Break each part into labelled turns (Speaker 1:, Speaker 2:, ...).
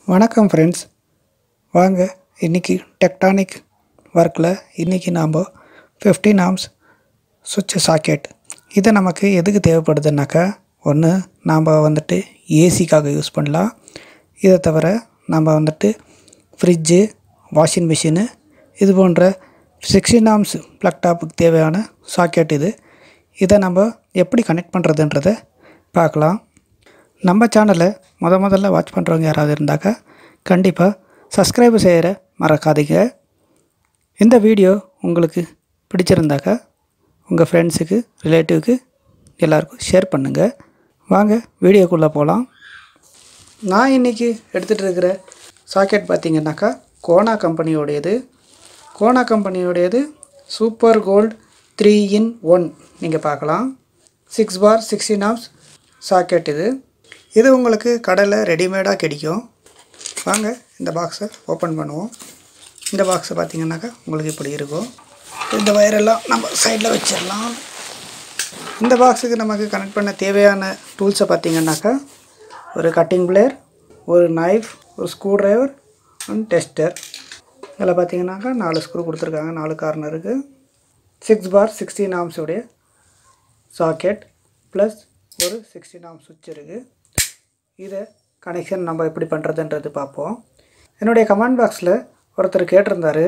Speaker 1: வணக்கம் ஃப்ரெண்ட்ஸ் வாங்க இன்றைக்கி டெக்டானிக் ஒர்க்கில் இன்றைக்கி நாம் ஃபிஃப்டீன் ஆம்ஸ் சுவிட்ச் சாக்கெட் இது நமக்கு எதுக்கு தேவைப்படுதுன்னாக்கா ஒன்று நாம் வந்துட்டு ஏசிக்காக யூஸ் பண்ணலாம் இதை தவிர நம்ம வந்துட்டு ஃப்ரிட்ஜு வாஷிங் மிஷினு இது போன்ற சிக்ஸ்டீன் ஆம்ஸ் ப்ளக் டாப்புக்கு தேவையான சாக்கெட் இது இதை நம்ம எப்படி கனெக்ட் பண்ணுறதுன்றதை பார்க்கலாம் நம்ம சேனலை முத முதல்ல வாட்ச் பண்ணுறவங்க யாராவது இருந்தாக்கா கண்டிப்பாக சப்ஸ்கிரைப் செய்கிற மறக்காதீங்க இந்த வீடியோ உங்களுக்கு பிடிச்சிருந்தாக்கா உங்கள் ஃப்ரெண்ட்ஸுக்கு ரிலேட்டிவ்க்கு எல்லாருக்கும் ஷேர் பண்ணுங்கள் வாங்க வீடியோக்குள்ளே போகலாம் நான் இன்றைக்கி எடுத்துகிட்டு இருக்கிற சாக்கெட் பார்த்தீங்கன்னாக்கா கோனா கம்பெனியோடையது கோனா கம்பெனியோடையது super gold three in one நீங்கள் பார்க்கலாம் six four sixteen amps socket இது இது உங்களுக்கு கடையில் ரெடிமேடாக கிடைக்கும் வாங்க இந்த பாக்ஸை ஓப்பன் பண்ணுவோம் இந்த பாக்ஸை பார்த்தீங்கன்னாக்கா உங்களுக்கு இப்படி இருக்கும் இந்த வயரெல்லாம் நம்ம சைடில் வச்சிடலாம் இந்த பாக்ஸுக்கு நமக்கு கனெக்ட் பண்ண தேவையான டூல்ஸை பார்த்தீங்கன்னாக்கா ஒரு கட்டிங் பிளேயர் ஒரு நைஃப் ஒரு ஸ்க்ரூ ட்ரைவர் அண்ட் டெஸ்டர் இதில் பார்த்தீங்கன்னாக்கா நாலு ஸ்க்ரூ கொடுத்துருக்காங்க நாலு கார்னருக்கு சிக்ஸ் பார் சிக்ஸ்டீன் ஆம்ஸுடைய சாக்கெட் ப்ளஸ் ஒரு சிக்ஸ்டீன் ஆம் சுவிட்ச் இருக்குது இதை கனெக்ஷன் நம்ம எப்படி பண்ணுறதுன்றது பார்ப்போம் என்னுடைய கமெண்ட் பாக்ஸில் ஒருத்தர் கேட்டிருந்தார்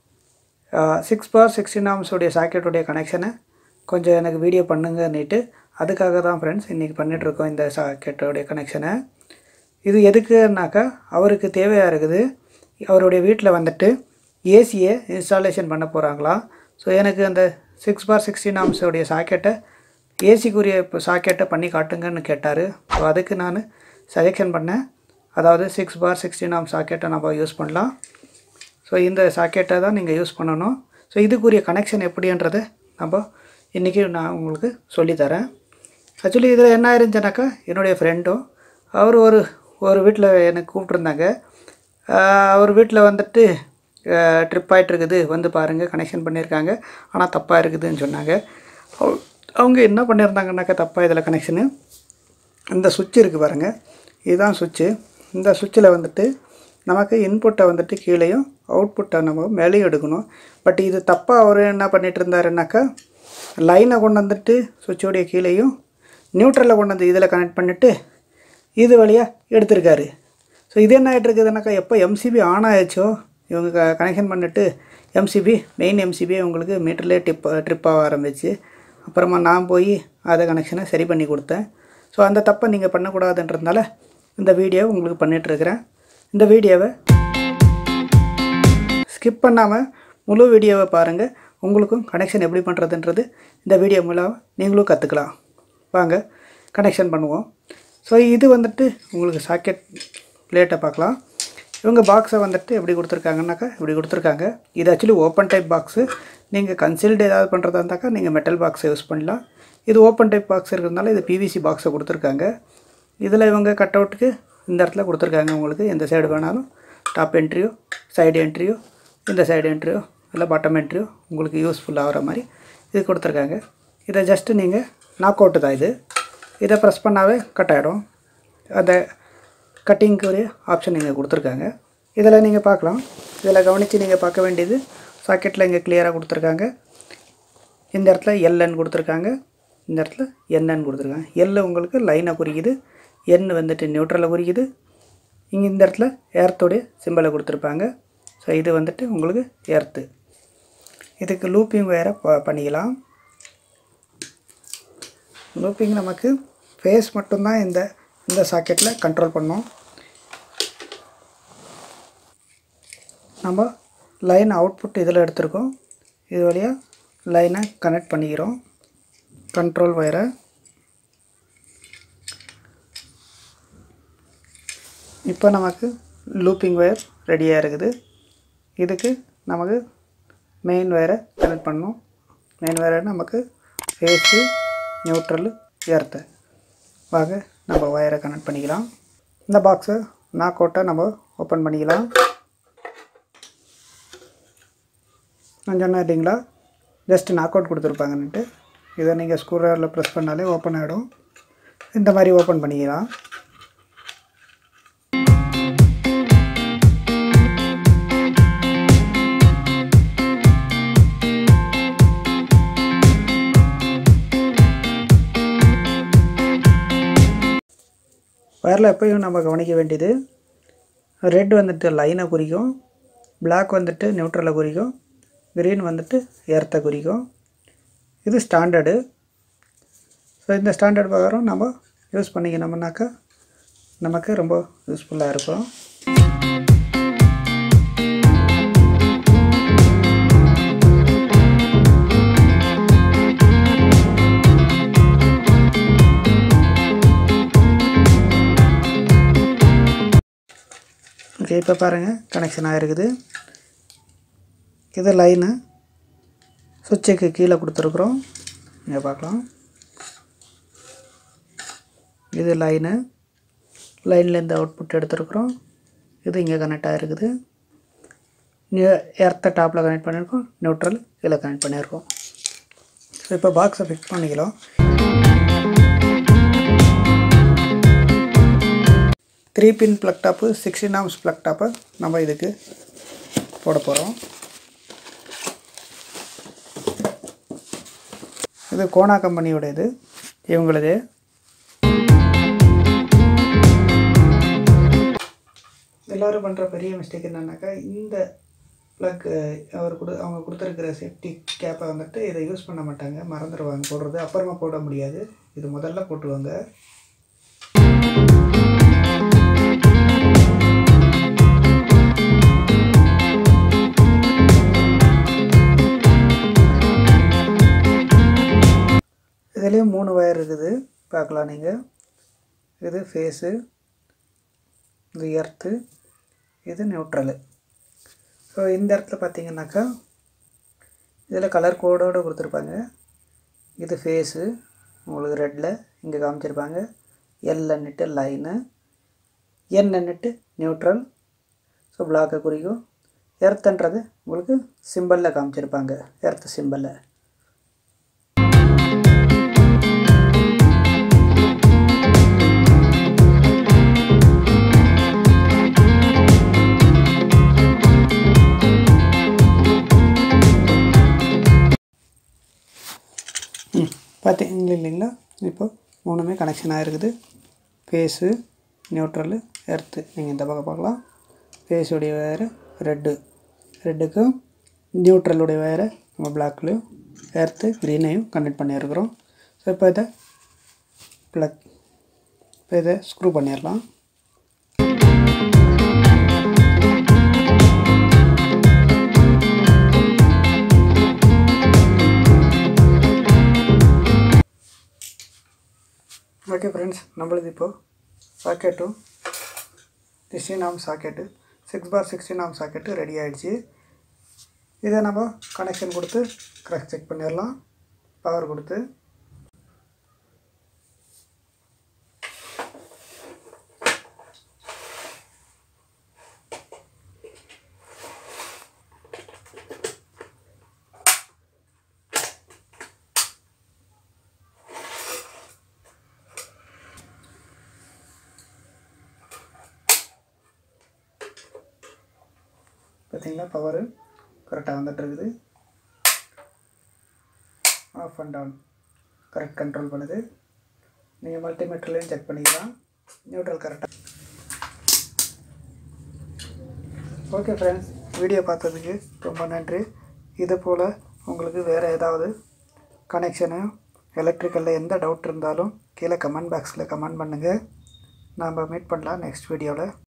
Speaker 1: சிக்ஸ் பார் சிக்ஸ்டீன் ஆம்ஸுடைய சாக்கெட்டுடைய கனெக்ஷனை கொஞ்சம் எனக்கு வீடியோ பண்ணுங்கன்னுட்டு அதுக்காக தான் ஃப்ரெண்ட்ஸ் இன்றைக்கி பண்ணிகிட்ருக்கோம் இந்த சாக்கெட்டோடைய கனெக்ஷனை இது எதுக்குன்னாக்கா அவருக்கு தேவையாக இருக்குது அவருடைய வீட்டில் வந்துட்டு ஏசியை இன்ஸ்டாலேஷன் பண்ண போகிறாங்களா ஸோ எனக்கு அந்த சிக்ஸ் பார் சிக்ஸ்டீன் ஆம்ஸோடைய சாக்கெட்டை ஏசிக்குரிய இப்போ சாக்கெட்டை பண்ணி காட்டுங்கன்னு கேட்டார் ஸோ அதுக்கு நான் சஜெக்ஷன் பண்ணேன் அதாவது சிக்ஸ் பார் சிக்ஸ்டீன் ஆம் சாக்கெட்டை நம்ம யூஸ் பண்ணலாம் ஸோ இந்த சாக்கெட்டை தான் நீங்கள் யூஸ் பண்ணணும் ஸோ இதுக்குரிய கனெக்ஷன் எப்படின்றதை நம்ம இன்றைக்கி நான் உங்களுக்கு சொல்லித்தரேன் ஆக்சுவலி இதில் என்ன இருந்துச்சுனாக்கா என்னுடைய ஃப்ரெண்டும் அவர் ஒரு ஒரு வீட்டில் எனக்கு கூப்பிட்ருந்தாங்க அவர் வீட்டில் வந்துட்டு ட்ரிப் ஆகிட்டுருக்குது வந்து பாருங்கள் கனெக்ஷன் பண்ணியிருக்காங்க ஆனால் தப்பாக இருக்குதுன்னு சொன்னாங்க அவ- அவங்க என்ன பண்ணியிருந்தாங்கன்னாக்கா தப்பாக இதில் கனெக்ஷனு இந்த சுவிட்ச் இருக்குது பாருங்கள் இதுதான் சுவிட்சு இந்த சுவிட்சில் வந்துட்டு நமக்கு இன்புட்டை வந்துட்டு கீழேயும் அவுட்புட்டை நம்ம மேலேயும் எடுக்கணும் பட் இது தப்பாக அவர் என்ன பண்ணிட்டு இருந்தாருன்னாக்கா லைனை கொண்டு வந்துட்டு சுவிட்சோடைய கீழேயும் நியூட்ரலில் கொண்டு வந்து இதில் கனெக்ட் பண்ணிவிட்டு இது வழியாக எடுத்திருக்காரு ஸோ இது என்ன ஆகிட்டு இருக்குதுனாக்கா எப்போ எம்சிபி ஆன் ஆயிடுச்சோ இவங்க கனெக்ஷன் பண்ணிவிட்டு எம்சிபி மெயின் எம்சிபி உங்களுக்கு மீட்டர்லேயே டிப் ட்ரிப் ஆக ஆரம்பிச்சு அப்புறமா நான் போய் அதை கனெக்ஷனை சரி பண்ணி கொடுத்தேன் ஸோ அந்த தப்பை நீங்கள் பண்ணக்கூடாதுன்றதுனால இந்த வீடியோ உங்களுக்கு பண்ணிகிட்ருக்கிறேன் இந்த வீடியோவை ஸ்கிப் பண்ணாமல் முழு வீடியோவை பாருங்கள் உங்களுக்கும் கனெக்ஷன் எப்படி பண்ணுறதுன்றது இந்த வீடியோ மூலம் நீங்களும் கற்றுக்கலாம் வாங்க கனெக்ஷன் பண்ணுவோம் ஸோ இது வந்துட்டு உங்களுக்கு சாக்கெட் பிளேட்டை பார்க்கலாம் இவங்க பாக்ஸை வந்துட்டு எப்படி கொடுத்துருக்காங்கன்னாக்கா இப்படி கொடுத்துருக்காங்க இது ஆக்சுவலி ஓப்பன் டைப் பாக்ஸு நீங்கள் கன்சீல்டு ஏதாவது பண்ணுறதா இருந்தாக்கா நீங்கள் மெட்டல் பாக்ஸை யூஸ் பண்ணலாம் இது ஓப்பன் டைப் பாக்ஸ் இருக்கிறதுனால இது பிவிசி பாக்ஸை கொடுத்துருக்காங்க இதில் இவங்க கட் அவுட்டுக்கு இந்த இடத்துல கொடுத்துருக்காங்க உங்களுக்கு எந்த சைடு வேணாலும் டாப் என்ட்ரியோ சைடு என்ட்ரியோ இந்த சைடு என்ட்ரியோ இல்லை பாட்டம் என்ட்ரியோ உங்களுக்கு யூஸ்ஃபுல் ஆகிற மாதிரி இது கொடுத்துருக்காங்க இதை ஜஸ்ட்டு நீங்கள் நாக் அவுட்டு தான் இது இதை ப்ரெஸ் பண்ணாவே கட் ஆகிடும் அந்த கட்டிங்க்கு ஒரு ஆப்ஷன் இங்கே கொடுத்துருக்காங்க இதில் நீங்கள் பார்க்கலாம் இதில் கவனித்து நீங்கள் பார்க்க வேண்டியது சாக்கெட்டில் இங்கே கிளியராக கொடுத்துருக்காங்க இந்த இடத்துல எல்என் கொடுத்துருக்காங்க இந்த இடத்துல என்என் கொடுத்துருக்காங்க எல் உங்களுக்கு லைனை குறிக்குது என் வந்துட்டு நியூட்ரலை குறிக்குது இங்கே இந்த இடத்துல ஏர்த்தோடைய சிம்பிளை கொடுத்துருப்பாங்க ஸோ இது வந்துட்டு உங்களுக்கு ஏர்த்து இதுக்கு லூப்பிங் வேறு ப பண்ணிக்கலாம் லூப்பிங் நமக்கு ஃபேஸ் மட்டும்தான் இந்த இந்த சாக்கெட்டில் கண்ட்ரோல் பண்ணோம் நம்ம லைன் அவுட்புட் இதில் எடுத்திருக்கோம் இது வழியாக லைனை கனெக்ட் பண்ணிக்கிறோம் கண்ட்ரோல் வயரை இப்போ நமக்கு லூப்பிங் ஒயர் ரெடியாக இருக்குது இதுக்கு நமக்கு மெயின் ஒயரை கனெக்ட் பண்ணணும் மெயின் ஒயரை நமக்கு ஃபேஸு நியூட்ரல் எர்த்து வாங்க நம்ம ஒயரை கனெக்ட் பண்ணிக்கலாம் இந்த பாக்ஸை நாக் அவுட்டை நம்ம ஓப்பன் பண்ணிக்கலாம் நான் சொன்னேன் இல்லைங்களா ஜஸ்ட் நாக் அவுட் கொடுத்துருப்பாங்கன்னுட்டு இதை நீங்கள் ஸ்க்ரூ ட்ரைவரில் ப்ரெஸ் பண்ணாலே ஓப்பன் ஆகிடும் இந்த மாதிரி ஓப்பன் பண்ணிக்கலாம் கலரில் எப்பயும் நம்ம கவனிக்க வேண்டியது ரெட் வந்துட்டு லைனை குறிக்கும் பிளாக் வந்துட்டு நியூட்ரலை குறிக்கும் க்ரீன் வந்துட்டு எர்த்தை குறிக்கும் இது ஸ்டாண்டர்டு ஸோ இந்த ஸ்டாண்டர்ட் பிரகாரம் நம்ம யூஸ் பண்ணிக்கணும்னாக்கா நமக்கு ரொம்ப யூஸ்ஃபுல்லாக இருக்கும் ஓகே இப்போ பாருங்கள் கனெக்ஷன் ஆகிருக்குது இது லைனு சுவிட்சுக்கு கீழே கொடுத்துருக்குறோம் இங்கே பார்க்கலாம் இது லைனு லைன்லேருந்து அவுட்புட் எடுத்துருக்குறோம் இது இங்கே கனெக்ட் ஆகிருக்குது எர்த்தை டாப்பில் கனெக்ட் பண்ணியிருக்கோம் நியூட்ரல் கீழே கனெக்ட் பண்ணியிருக்கோம் ஸோ இப்போ பாக்ஸை ஃபிக்ஸ் பண்ணிக்கலாம் three pin plug top sixteen amps plug டாப்பை நம்ம இதுக்கு போட போகிறோம் இது கோனா கம்பெனியோட இது இவங்களது எல்லோரும் பண்ணுற பெரிய மிஸ்டேக் என்னன்னாக்கா இந்த ப்ளக் அவர் கொடு அவங்க கொடுத்துருக்கிற சேஃப்டி கேப்பை வந்துட்டு இதை யூஸ் பண்ண மாட்டாங்க மறந்துடுவாங்க போடுறது அப்புறமா போட முடியாது இது முதல்ல போட்டுருவாங்க இதுலேயும் மூணு ஒயர் இருக்குது பார்க்கலாம் நீங்கள் இது ஃபேஸு இது எர்த்து இது நியூட்ரலு ஸோ இந்த இடத்துல பார்த்தீங்கன்னாக்கா இதில் கலர் கோடோடு கொடுத்துருப்பாங்க இது ஃபேஸு உங்களுக்கு ரெட்டில் இங்கே காமிச்சிருப்பாங்க எல்என்னுட்டு லைனு என்னன்னுட்டு நியூட்ரல் ஸோ பிளாக்கை குறிக்கும் எர்த்துன்றது உங்களுக்கு சிம்பிளில் காமிச்சிருப்பாங்க எர்த்து சிம்பிளில் ம் பார்த்தீங்க இல்லைங்களா இப்போ மூணுமே கனெக்ஷன் ஆகிருக்குது ஃபேஸு நியூட்ரலு எர்த்து நீங்கள் இந்த பக்கம் பார்க்கலாம் ஃபேஸுடைய வேறு ரெட்டு ரெட்டுக்கும் நியூட்ரலுடைய வேறு நம்ம பிளாக்லேயும் எர்த்து க்ரீனையும் கனெக்ட் பண்ணியிருக்கிறோம் ஸோ இப்போ இதை ப்ளக் இப்போ இதை ஸ்க்ரூ பண்ணிடலாம் ஓகே ஃப்ரெண்ட்ஸ் நம்மளது இப்போது சாக்கெட்டும் sixteen amp socket six four sixteen amp socket ready ஆகிடுச்சு இதை நம்ம கனெக்ஷன் கொடுத்து கிராஸ் செக் பண்ணிடலாம் பவர் கொடுத்து பார்த்தீங்களா பவரு கரெக்டாக வந்துட்டுருக்குது off and down correct control பண்ணுது நீங்கள் மல்டிமீட்டர்லேயும் செக் பண்ணிக்கலாம் நியூட்ரல் கரெக்டாக ஓகே ஃப்ரெண்ட்ஸ் வீடியோ பார்த்ததுக்கு ரொம்ப நன்றி இது போல் உங்களுக்கு வேறு ஏதாவது கனெக்ஷனு எலக்ட்ரிக்கலில் எந்த டவுட் இருந்தாலும் கீழே கமெண்ட் பாக்ஸில் கமெண்ட் பண்ணுங்கள் நாம் மீட் பண்ணலாம் நெக்ஸ்ட் வீடியோவில்